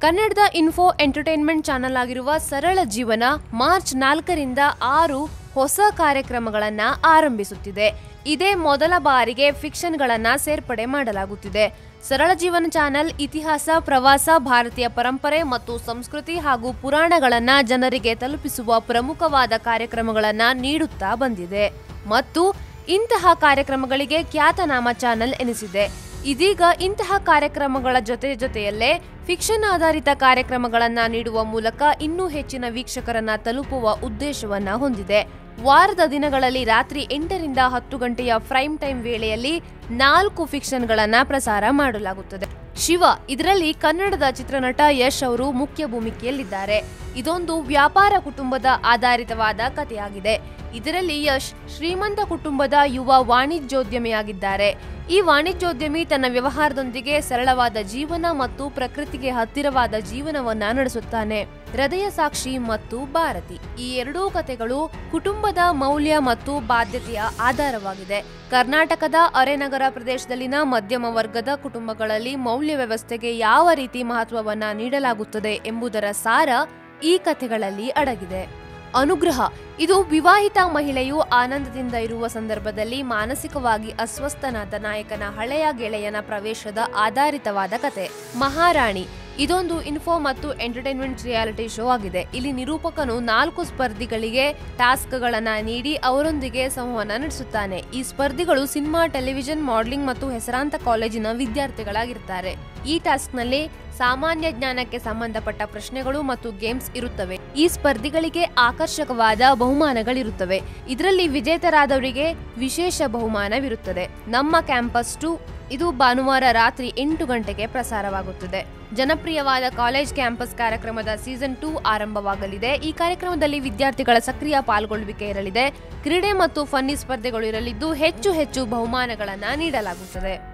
ಕನ್ನಡದ info entertainment channel ಆಗಿರುವ ಸರಳ ಜೀವನ ಮಾರ್ಚ್ ನಾಲ್ಕರಿಂದ ಆರು ಹೊಸ ಕಾರ್ಯಕ್ರಮಗಳನ್ನ ಆರಂಭಿಸುತ್ತಿದೆ ಇದೇ ಮೊದಲ ಬಾರಿಗೆ ಫಿಕ್ಷನ್ಗಳನ್ನ ಸೇರ್ಪಡೆ ಮಾಡಲಾಗುತ್ತಿದೆ ಸರಳ ಜೀವನ ಚಾನೆಲ್ ಇತಿಹಾಸ ಪ್ರವಾಸ ಭಾರತೀಯ ಪರಂಪರೆ ಮತ್ತು ಸಂಸ್ಕೃತಿ ಹಾಗೂ ಪುರಾಣಗಳನ್ನ ಜನರಿಗೆ ತಲುಪಿಸುವ ಪ್ರಮುಖವಾದ ಕಾರ್ಯಕ್ರಮಗಳನ್ನ ನೀಡುತ್ತಾ ಬಂದಿದೆ ಮತ್ತು ಇಂತಹ ಕಾರ್ಯಕ್ರಮಗಳಿಗೆ ಖ್ಯಾತನಾಮ ಚಾನೆಲ್ ಎನಿಸಿದೆ ಇದೀಗ ಇಂತಹ ಕಾರ್ಯಕ್ರಮಗಳ ಜೊತೆ ಜೊತೆಯಲ್ಲೇ ಫಿಕ್ಷನ್ ಆಧಾರಿತ ಕಾರ್ಯಕ್ರಮಗಳನ್ನ ನೀಡುವ ಮೂಲಕ ಇನ್ನೂ ಹೆಚ್ಚಿನ ವೀಕ್ಷಕರನ್ನ ತಲುಪುವ ಉದ್ದೇಶವನ್ನ ಹೊಂದಿದೆ ವಾರದ ದಿನಗಳಲ್ಲಿ ರಾತ್ರಿ ಎಂಟರಿಂದ ಹತ್ತು ಗಂಟೆಯ ಪ್ರೈಮ್ ಟೈಮ್ ವೇಳೆಯಲ್ಲಿ ನಾಲ್ಕು ಫಿಕ್ಷನ್ಗಳನ್ನ ಪ್ರಸಾರ ಮಾಡಲಾಗುತ್ತದೆ ಶಿವ ಇದರಲ್ಲಿ ಕನ್ನಡದ ಚಿತ್ರನಟ ಯಶ್ ಅವರು ಮುಖ್ಯ ಭೂಮಿಕೆಯಲ್ಲಿದ್ದಾರೆ ಇದೊಂದು ವ್ಯಾಪಾರ ಕುಟುಂಬದ ಆಧಾರಿತವಾದ ಕಥೆಯಾಗಿದೆ ಇದರಲ್ಲಿ ಯಶ್ ಶ್ರೀಮಂತ ಕುಟುಂಬದ ಯುವ ವಾಣಿಜ್ಯೋದ್ಯಮಿಯಾಗಿದ್ದಾರೆ ಈ ವಾಣಿಜ್ಯೋದ್ಯಮಿ ತನ್ನ ವ್ಯವಹಾರದೊಂದಿಗೆ ಸರಳವಾದ ಜೀವನ ಮತ್ತು ಪ್ರಕೃತಿಗೆ ಹತ್ತಿರವಾದ ಜೀವನವನ್ನ ನಡೆಸುತ್ತಾನೆ ಹೃದಯ ಸಾಕ್ಷಿ ಮತ್ತು ಭಾರತಿ ಈ ಎರಡೂ ಕಥೆಗಳು ಕುಟುಂಬದ ಮೌಲ್ಯ ಮತ್ತು ಬಾಧ್ಯತೆಯ ಆಧಾರವಾಗಿದೆ ಕರ್ನಾಟಕದ ಅರೆನಗರ ಪ್ರದೇಶದಲ್ಲಿನ ಮಧ್ಯಮ ವರ್ಗದ ಕುಟುಂಬಗಳಲ್ಲಿ ಮೌಲ್ಯ ವ್ಯವಸ್ಥೆಗೆ ಯಾವ ರೀತಿ ಮಹತ್ವವನ್ನ ನೀಡಲಾಗುತ್ತದೆ ಎಂಬುದರ ಸಾರ ಈ ಕಥೆಗಳಲ್ಲಿ ಅಡಗಿದೆ ಅನುಗ್ರಹ ಇದು ವಿವಾಹಿತ ಮಹಿಳೆಯು ಆನಂದದಿಂದ ಇರುವ ಸಂದರ್ಭದಲ್ಲಿ ಮಾನಸಿಕವಾಗಿ ಅಸ್ವಸ್ಥನಾದ ನಾಯಕನ ಹಳೆಯ ಗೆಳೆಯನ ಪ್ರವೇಶದ ಆಧಾರಿತವಾದ ಕತೆ ಮಹಾರಾಣಿ ಇದೊಂದು ಇನ್ಫೋ ಮತ್ತು ಎಂಟರ್ಟೈನ್ಮೆಂಟ್ ರಿಯಾಲಿಟಿ ಶೋ ಆಗಿದೆ ಇಲ್ಲಿ ನಿರೂಪಕನು ನಾಲ್ಕು ಸ್ಪರ್ಧಿಗಳಿಗೆ ಟಾಸ್ಕ್ಗಳನ್ನ ನೀಡಿ ಅವರೊಂದಿಗೆ ಸಂವಹನ ನಡೆಸುತ್ತಾನೆ ಈ ಸ್ಪರ್ಧಿಗಳು ಸಿನಿಮಾ ಟೆಲಿವಿಷನ್ ಮಾಡಲಿಂಗ್ ಮತ್ತು ಹೆಸರಾಂತ ಕಾಲೇಜಿನ ವಿದ್ಯಾರ್ಥಿಗಳಾಗಿರ್ತಾರೆ ಈ ಟಾಸ್ಕ್ನಲ್ಲಿ ಸಾಮಾನ್ಯ ಜ್ಞಾನಕ್ಕೆ ಸಂಬಂಧಪಟ್ಟ ಪ್ರಶ್ನೆಗಳು ಮತ್ತು ಗೇಮ್ಸ್ ಇರುತ್ತವೆ ಈ ಸ್ಪರ್ಧಿಗಳಿಗೆ ಆಕರ್ಷಕವಾದ ಬಹುಮಾನಗಳಿರುತ್ತವೆ ಇದರಲ್ಲಿ ವಿಜೇತರಾದವರಿಗೆ ವಿಶೇಷ ಬಹುಮಾನವಿರುತ್ತದೆ ನಮ್ಮ ಕ್ಯಾಂಪಸ್ ಟು ಇದು ಭಾನುವಾರ ರಾತ್ರಿ ಎಂಟು ಗಂಟೆಗೆ ಪ್ರಸಾರವಾಗುತ್ತದೆ ಜನಪ್ರಿಯವಾದ ಕಾಲೇಜ್ ಕ್ಯಾಂಪಸ್ ಕಾರ್ಯಕ್ರಮದ ಸೀಸನ್ ಟೂ ಆರಂಭವಾಗಲಿದೆ ಈ ಕಾರ್ಯಕ್ರಮದಲ್ಲಿ ವಿದ್ಯಾರ್ಥಿಗಳ ಸಕ್ರಿಯ ಪಾಲ್ಗೊಳ್ಳುವಿಕೆ ಇರಲಿದೆ ಕ್ರೀಡೆ ಮತ್ತು ಫನ್ನಿ ಸ್ಪರ್ಧೆಗಳು ಇರಲಿದ್ದು ಹೆಚ್ಚು ಹೆಚ್ಚು ಬಹುಮಾನಗಳನ್ನ ನೀಡಲಾಗುತ್ತದೆ